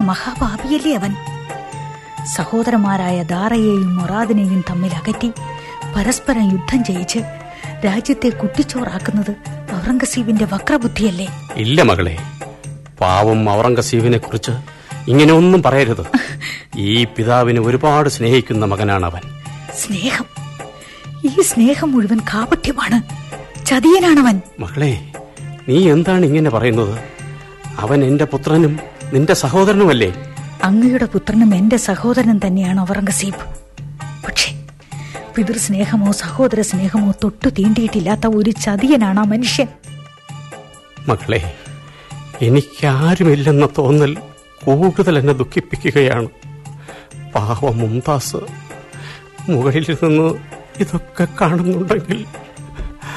മഹാപാപിയല്ലേ അവൻ സഹോദരന്മാരായ ദാറയെയും മൊറാദിനെയും തമ്മിൽ അകറ്റി പരസ്പരം യുദ്ധം ജയിച്ച് രാജ്യത്തെ കുട്ടിച്ചോറാക്കുന്നത് ഔറംഗസീബിന്റെ വക്രബുദ്ധിയല്ലേ ഇല്ല മകളെ പാവം ഔറംഗസീബിനെ കുറിച്ച് ഇങ്ങനെ ഒന്നും പറയരുത് ഈ പിതാവിനെ ഒരുപാട് സ്നേഹിക്കുന്ന മകനാണ് അവൻ സ്നേഹം ഈ സ്നേഹം മുഴുവൻ കാപട്യമാണ് ചതിയനാണവൻ മകളെ നീ എന്താണ് ഇങ്ങനെ പറയുന്നത് അവൻ എന്റെ പുത്രനും നിന്റെ സഹോദരനുമല്ലേ അങ്ങയുടെ പുത്രനും എന്റെ സഹോദരനും തന്നെയാണ് ഔറംഗസീബ് പക്ഷേ പിതൃസ്നേഹമോ സഹോദര സ്നേഹമോ തൊട്ടു തീണ്ടിയിട്ടില്ലാത്ത ഒരു ചതിയനാണ് ആ മനുഷ്യൻ മകളെ എനിക്കാരുമില്ലെന്ന തോന്നൽ കൂടുതൽ എന്നെ ദുഃഖിപ്പിക്കുകയാണ് പാവം മുംതാസ് മുകളിൽ നിന്ന് ഇതൊക്കെ കാണുന്നുണ്ടെങ്കിൽ